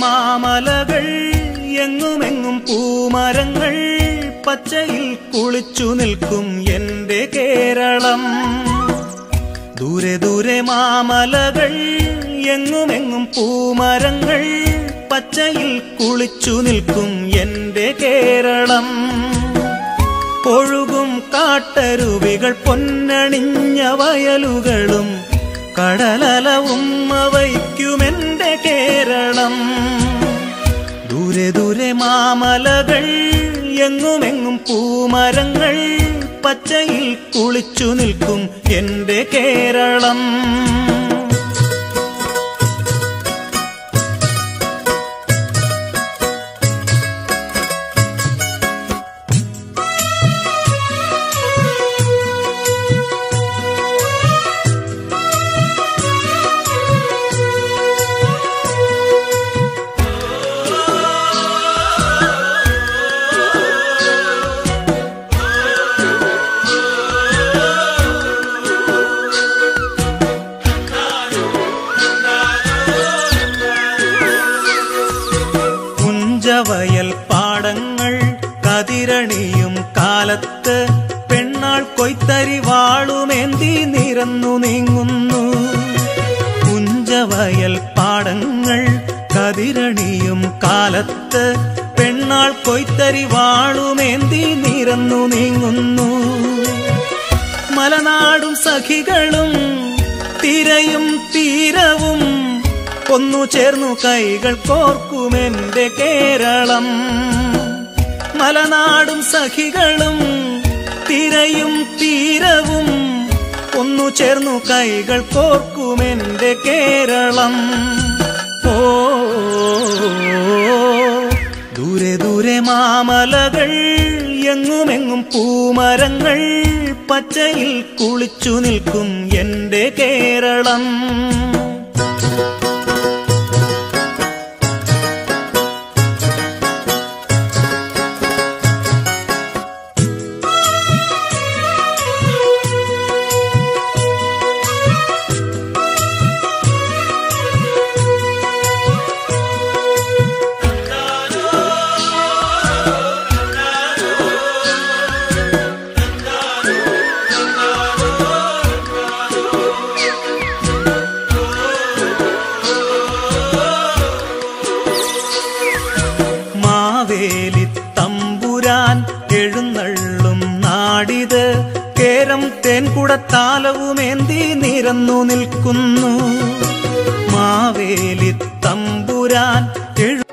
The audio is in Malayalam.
മാമലകൾ എങ്ങുമെങ്ങും പൂമരങ്ങൾ പച്ചയിൽ കുളിച്ചു നിൽക്കും എന്റെ കേരളം ദൂരെ ദൂരെ മാമലകൾ എങ്ങുമെങ്ങും പൂമരങ്ങൾ പച്ചയിൽ കുളിച്ചു നിൽക്കും എന്റെ കേരളം ഒഴുകും കാട്ടരുവികൾ പൊന്നണിഞ്ഞ വയലുകളും കടലലവും അവയ്ക്കുമെന്റെ കേരളം ദൂരെ ദൂരെ മാമലകൾ എങ്ങുമെങ്ങും പൂമരങ്ങൾ പച്ചയിൽ കുളിച്ചു നിൽക്കും എന്റെ കേരളം പുഞ്ചവയൽ പാടങ്ങൾ കതിരണിയും കാലത്ത് പെണ്ണാൾ കൊയ്ത്തരി വാളുമേന്തി നിരന്നു നീങ്ങുന്നു പുഞ്ചവയൽ പാടങ്ങൾ കതിരണിയും കാലത്ത് പെണ്ണാൾ കൊയ്ത്തരി വാളുമേന്തി നിരന്നു നീങ്ങുന്നു മലനാടും സഖികളും തിരയും തീരവും ഒന്നു ചേർന്നു കൈകൾ കോർക്കുമെന്റെ കേരളം മലനാടും സഖികളും തിരയും തീരവും ഒന്നു ചേർന്നു കൈകൾ കോർക്കുമെന്റെ കേരളം ഓ ദൂരെ ദൂരെ മാമലകൾ എങ്ങുമെങ്ങും പൂമരങ്ങൾ പച്ചയിൽ കുളിച്ചു നിൽക്കും എന്റെ കേരളം മാവേലി തമ്പുരാൻ എഴുന്നള്ളും നാടിത് കേരം തേൻകുടത്താലവുമേന്തി നിരന്നു നിൽക്കുന്നു മാവേലി തമ്പുരാൻ എഴു